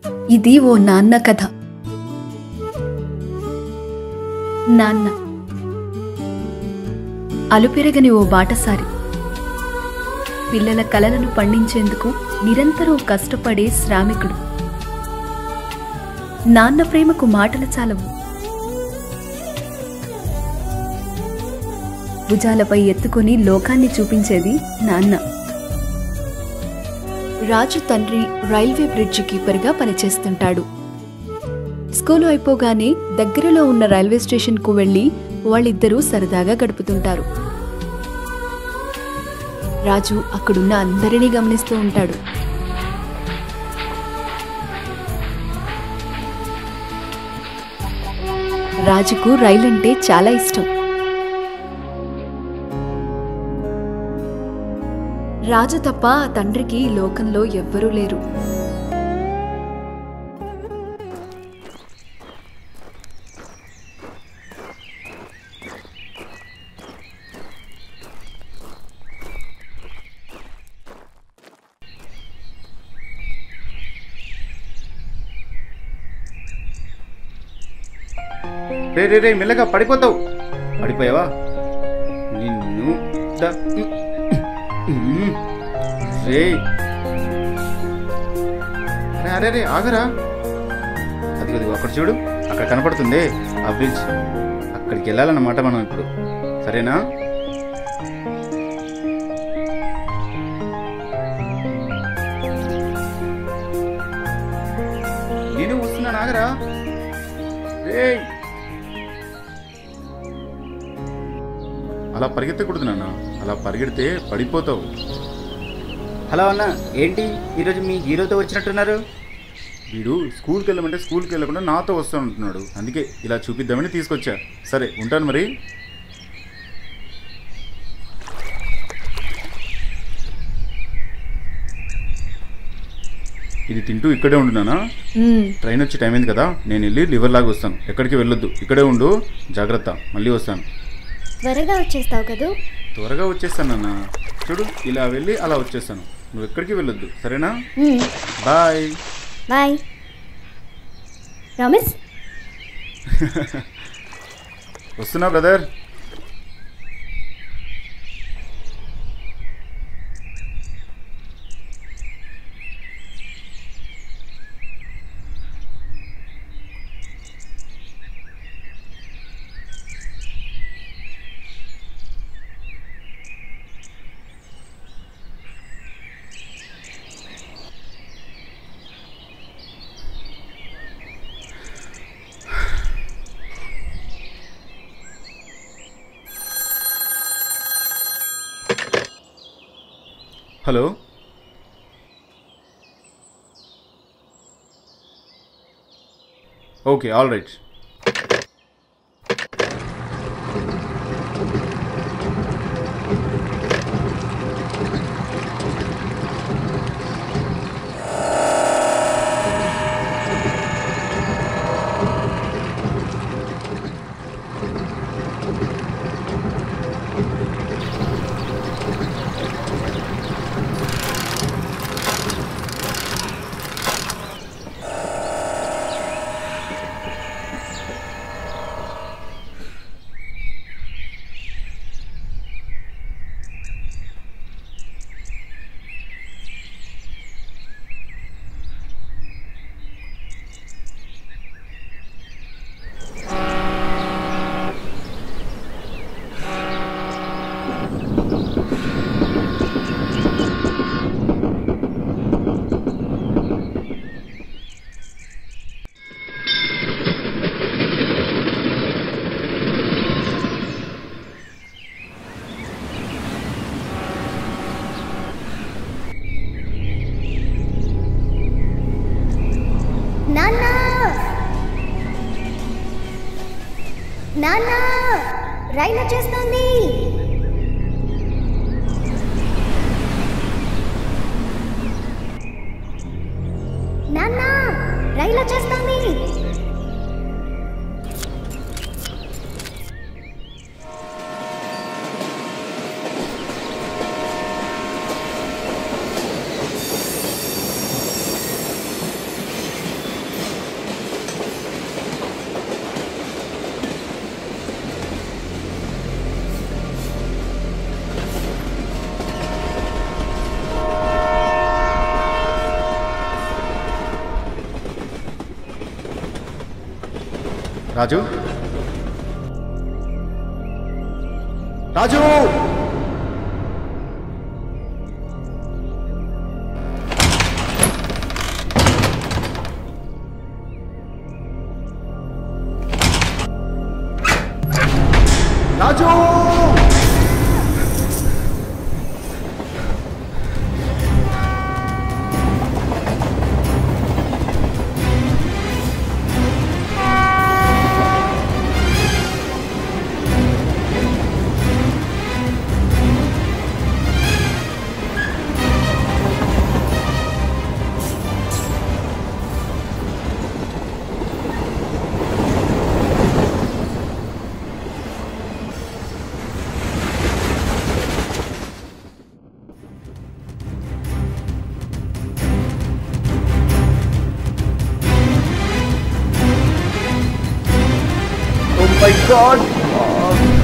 ఇది ఓ నాన్న కథ నాన్న అలుపెరగని ఓ బాటసారి పిల్లల కలలను పండించేందుకు నిరంతరం కష్టపడే శ్రామికుడు నాన్న ప్రేమకు మాటలు చాలవు భుజాలపై ఎత్తుకొని లోకాన్ని చూపించేది నాన్న రాజు తండ్రి రైల్వే బ్రిడ్జ్ కీపర్గా పనిచేస్తుంటాడు స్కూలు అయిపోగానే దగ్గరలో ఉన్న రైల్వే స్టేషన్కు వెళ్లి వాళ్ళిద్దరూ సరదాగా గడుపుతుంటారు రాజు అక్కడున్న అందరినీ గమనిస్తూ ఉంటాడు రాజుకు రైలంటే చాలా ఇష్టం రాజు తప్ప ఆ తండ్రికి ఈ లోకంలో ఎవ్వరూ లేరు రే రే రే మెల్లగా పడిపోతావు పడిపోయావా నిన్ను ద- ఉమ్. రే అరే అరే రే ఆగరా అది అది అక్కడ చూడు అక్కడ కనపడుతుంది ఆ బ్రిడ్జ్ అక్కడికి వెళ్ళాలన్నమాట మనం ఇప్పుడు సరేనా నేను వస్తున్నాను ఆగరా రేయ్ అలా పరిగెత్తకూడదు నాన్న అలా పరిగెడితే పడిపోతావు హలో అన్న ఏంటి ఈరోజు మీ హీరోతో వచ్చినట్టున్నారు వీడు స్కూల్కి వెళ్ళమంటే స్కూల్కి వెళ్ళకుండా నాతో వస్తూ ఉంటున్నాడు అందుకే ఇలా చూపిద్దామని తీసుకొచ్చా సరే ఉంటాను మరి ఇది తింటూ ఇక్కడే ఉండునానా మ్మ్. ట్రైన్ వచ్చే టైం అయింది కదా నేను వెళ్ళి లివర్ లాగా వస్తాను ఎక్కడికి వెళ్ళొద్దు ఇక్కడే ఉండు జాగ్రత్త మళ్ళీ వస్తాను త్వరగా వచ్చేస్తావు కదూ త్వరగా వచ్చేస్తాను నాన్న చూడు ఇలా వెళ్ళి అలా వచ్చేస్తాను నువ్వు ఎక్కడికి వెళ్ళొద్దు సరేనా మ్మ్. బాయ్ బాయ్ రమేష్ వస్తున్నా brother hello okay all right నాన్న నాన్న రైలు వచ్చేస్తుంది నాన్న రైలు వచ్చేస్తుంది రాజు రాజు రాజు Oh my god!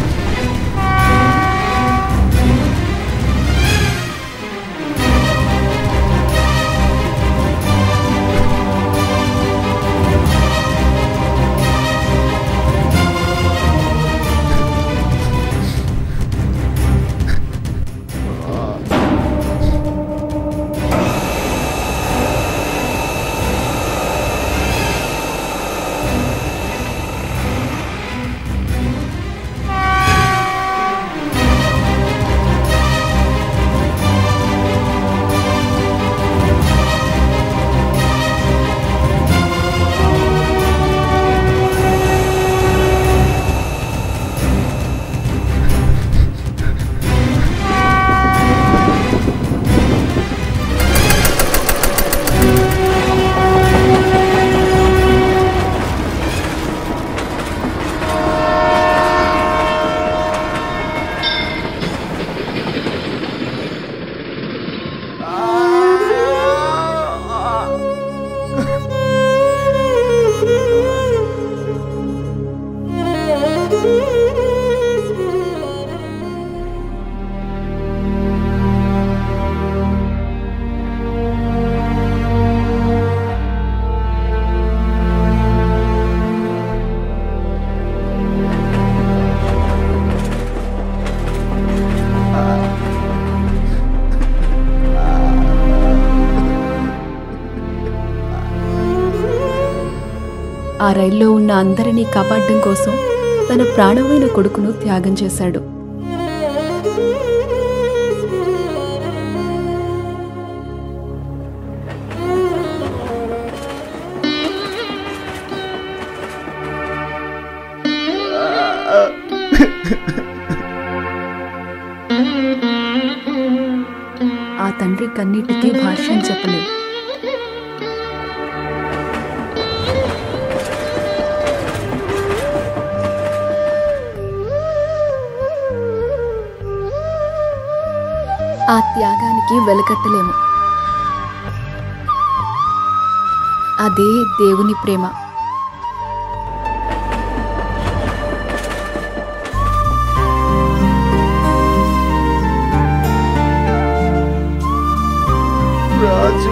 ఆ రైల్లో ఉన్న అందరినీ కాపాడడం కోసం తన ప్రాణమైన కొడుకును త్యాగం చేశాడు ఆ తండ్రి కన్నీటికి భాష్యం చెప్పలేదు ఆ త్యాగానికి వెలకట్టలేము అదే దేవుని ప్రేమ రాజు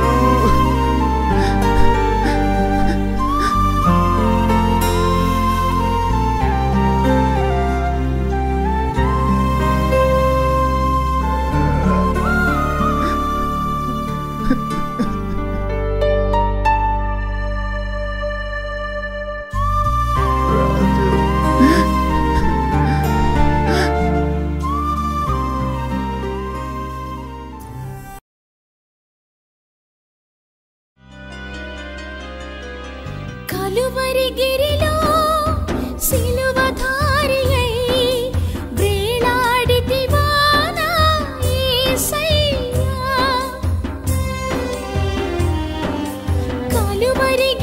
కలువరి గిరిలో సిలువధారియై వేలాడితివా నా యేసయ్యా కలువరి